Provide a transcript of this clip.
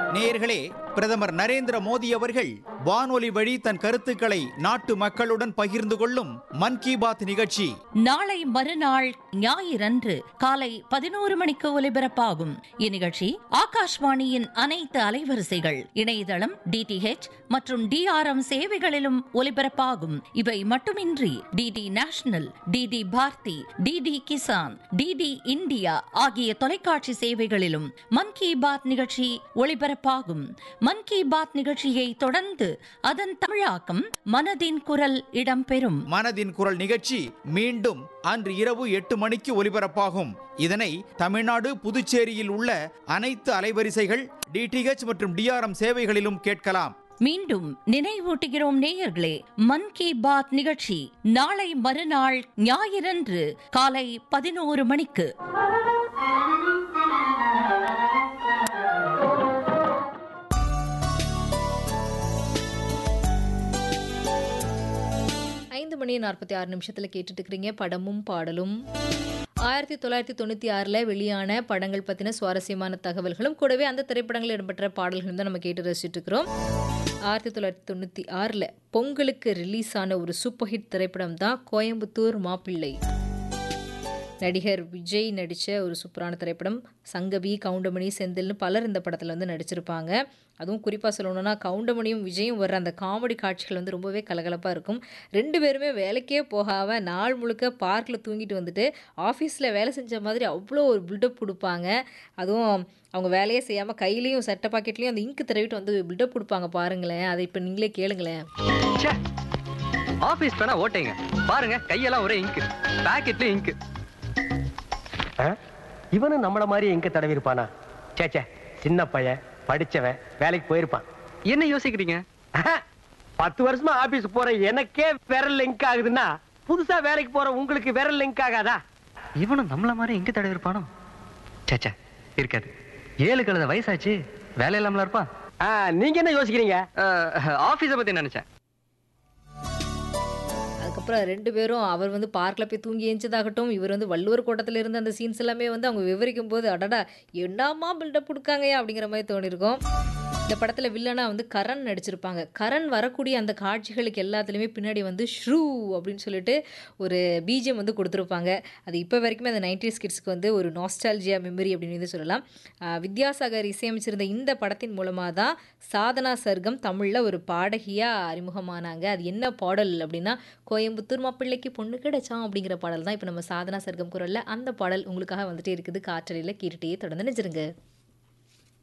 நேயர்களே பிரதமர் நரேந்திர மோடி அவர்கள் வானொலி வழி தன் கருத்துக்களை நாட்டு மக்களுடன் பகிர்ந்து கொள்ளும் மன் கி பாத் நிகழ்ச்சி நாளை மறுநாள் ஞாயிறன்று காலை பதினோரு மணிக்கு ஒலிபரப்பாகும் இந்நிகழ்ச்சி ஆகாஷ்வாணியின் அனைத்து அலைவரிசைகள் இணையதளம் டிடிஹெச் மற்றும் டிஆர்எம் சேவைகளிலும் ஒலிபரப்பாகும் இவை மட்டுமின்றி DD national DD Bharati DD Kisan DD India ஆகிய தொலைக்காட்சி சேவைகளிலும் மன் கி பாத் நிகழ்ச்சி ஒளிபரப்பாகும் மன் கி பாத் நிகழ்ச்சியை தொடர்ந்து அதன் தமிழாக்கம் மனதின் குரல் இடம்பெறும் மனதின் குரல் நிகழ்ச்சி மீண்டும் அன்று இரவு எட்டு மணிக்கு ஒலிபரப்பாகும் இதனை தமிழ்நாடு புதுச்சேரியில் உள்ள அனைத்து அலைவரிசைகள் டிடிஹெச் மற்றும் டிஆர்எம் சேவைகளிலும் கேட்கலாம் மீண்டும் நினைவூட்டுகிறோம் நேயர்களே மன் கி பாத் நிகழ்ச்சி நாளை மறுநாள் ஞாயிறன்று காலை பதினோரு மணிக்கு ஐந்து மணி நாற்பத்தி ஆறு நிமிஷத்தில் கேட்டுட்டு இருக்கிறீங்க படமும் பாடலும் ஆயிரத்தி தொள்ளாயிரத்தி தொண்ணூற்றி ஆறில் வெளியான படங்கள் பற்றின சுவாரஸ்யமான தகவல்களும் கூடவே அந்த திரைப்படங்களில் இடம்பெற்ற பாடல்களும் தான் நம்ம கேட்டு ரசிச்சுட்டு இருக்கிறோம் ஆயிரத்தி தொள்ளாயிரத்தி தொண்ணூற்றி ஆறில் பொங்கலுக்கு ரிலீஸ் ஆன ஒரு சூப்பர் ஹிட் திரைப்படம் தான் கோயம்புத்தூர் மாப்பிள்ளை நடிகர் விஜய் நடித்த ஒரு சூப்பரான திரைப்படம் சங்கவி கவுண்டமணி செந்தில்னு பலர் இந்த படத்தில் வந்து நடிச்சிருப்பாங்க அதுவும் குறிப்பாக சொல்லணும்னா கவுண்டமணியும் விஜயும் வர்ற அந்த காமெடி காட்சிகள் வந்து ரொம்பவே கலகலப்பாக இருக்கும் ரெண்டு பேருமே வேலைக்கே போகாமல் நாள் முழுக்க பார்க்கில் தூங்கிட்டு வந்துட்டு ஆஃபீஸில் வேலை செஞ்ச மாதிரி அவ்வளோ ஒரு பில்டப் கொடுப்பாங்க அதுவும் அவங்க வேலையே செய்யாமல் கையிலையும் சட்டை பாக்கெட்லேயும் அந்த இங்கு தடவிட்டு வந்து பில்டப் கொடுப்பாங்க பாருங்களேன் அதை இப்போ நீங்களே கேளுங்களேன் ச்சே ஆபீஸ் பேனா ஓட்டைங்க பாருங்க கையெல்லாம் ஒரே இங்கு பாக்கெட்ல இங்கு இவனும் நம்மள மாதிரி எங்க தடவி இருப்பானா சே சே சின்ன பையன் படிச்சவன் வேலைக்கு போயிருப்பான் என்ன யோசிக்கிறீங்க பத்து வருஷமா ஆபீஸ் போற எனக்கே விரல் லிங்க் ஆகுதுன்னா புதுசா வேலைக்கு போற உங்களுக்கு விரல் லிங்க் ஆகாதா இவனும் நம்மள மாதிரி எங்க தடவி இருப்பானோ சேச்சே இருக்காது ஏழு கழுத வயசாச்சு வேலை இல்லாமல இருப்பான் ஆ, நீங்க என்ன யோசிக்கிறீங்க ஆபீஸ பத்தி நினைச்சேன் அதுக்கப்புறம் ரெண்டு பேரும் அவர் வந்து பார்க்கில் போய் தூங்கி எஞ்சதாகட்டும் இவர் வந்து வள்ளுவர் கோட்டத்தில் இருந்த அந்த சீன்ஸ் எல்லாமே வந்து அவங்க விவரிக்கும் போது அடடா என்னம்மா பில்டப் கொடுக்காங்கயா அப்படிங்கிற மாதிரி தோணிருக்கும் இந்த படத்தில் வில்லனா வந்து கரண் நடிச்சிருப்பாங்க கரண் வரக்கூடிய அந்த காட்சிகளுக்கு எல்லாத்துலேயுமே பின்னாடி வந்து ஷ்ரூ அப்படின்னு சொல்லிட்டு ஒரு பிஜிஎம் வந்து கொடுத்துருப்பாங்க அது இப்போ வரைக்குமே அந்த நைன்டி கிட்ஸ்க்கு வந்து ஒரு நாஸ்டாலஜியா மெமரி அப்படின்னு வந்து சொல்லலாம் ஆஹ் வித்யாசாகர் இசையமைச்சிருந்த இந்த படத்தின் மூலமாக தான் சாதனா சர்க்கம் தமிழில் ஒரு பாடகியாக அறிமுகமானாங்க அது என்ன பாடல் அப்படின்னா கோயம்புத்தூர் மாப்பிள்ளைக்கு பொண்ணு கிடைச்சான் அப்படிங்கிற பாடல் தான் இப்போ நம்ம சாதனா சர்க்கம் குரலில் அந்த பாடல் உங்களுக்காக வந்துட்டே இருக்குது காற்றலையில் கேட்டுட்டே தொடர்ந்து நினைச்சிருங்க